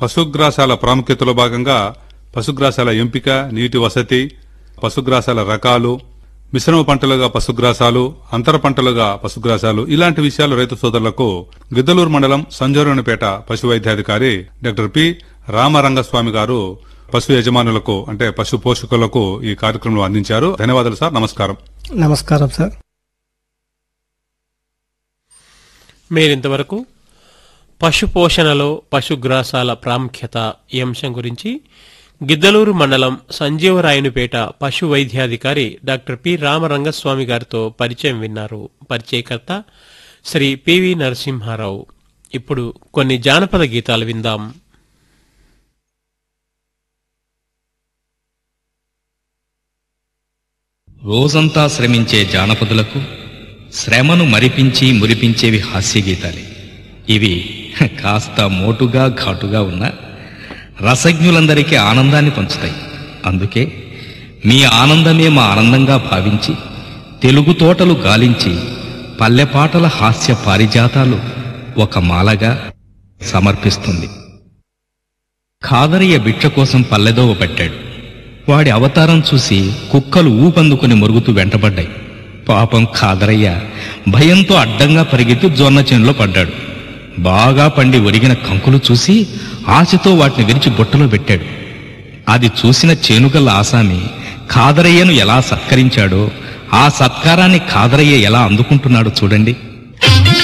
పశుగ్రాసాల ప్రాముఖ్యతలో భాగంగా పశుగ్రాసాల ఎంపిక నీటి వసతి పశుగ్రాసాల రకాలు మిశ్రమ పంటలుగా పశుగ్రాసాలు అంతర పంటలుగా పశుగ్రాసాలు ఇలాంటి విషయాలు రైతు సోదరులకు గిద్దలూరు మండలం సంజోరునిపేట పశు వైద్యాధికారి డాక్టర్ పి రామరంగస్వామి గారు పశు యజమానులకు అంటే పశు పోషకులకు ఈ కార్యక్రమం అందించారు ధన్యవాదాలు సార్ నమస్కారం నమస్కారం సార్ మీరింతవరకు పశు పోషణలో పశుగ్రాసాల ప్రాముఖ్యత ఈ అంశం గురించి గిద్దలూరు మండలం సంజీవరాయనుపేట పశు వైద్యాధికారి డాక్టర్ పి రామరంగస్వామి గారితో పరిచయం విన్నారు పరిచయకర్త శ్రీ పివి నరసింహారావు ఇప్పుడు కొన్ని జానపద గీతాలు విందాం రోజంతా శ్రమించే జానపదులకు శ్రమను మరిపించి మురిపించేవి హాస్యగీతాలే ఇవి కాస్త మోటుగా ఘాటుగా ఉన్న రసజ్ఞులందరికీ ఆనందాన్ని పంచుతాయి అందుకే మీ ఆనందమే మా ఆనందంగా భావించి తెలుగు తోటలు గాలించి పల్లెపాటల హాస్య పారిజాతాలు ఒక మాలగా సమర్పిస్తుంది ఖాదరయ్య బిట్ట కోసం పల్లెదోవ పట్టాడు వాడి అవతారం చూసి కుక్కలు ఊపందుకుని మొరుగుతూ వెంటబడ్డాయి పాపం ఖాదరయ్య భయంతో అడ్డంగా పరిగెత్తి జొన్న చేనులో పడ్డాడు బాగా పండి ఒరిగిన కంకులు చూసి ఆశతో వాటిని విరిచి బుట్టలో పెట్టాడు అది చూసిన చేనుగల్ల ఆసామి ఖాదరయ్యను ఎలా సత్కరించాడో ఆ సత్కారాన్ని ఖాదరయ్య ఎలా అందుకుంటున్నాడో చూడండి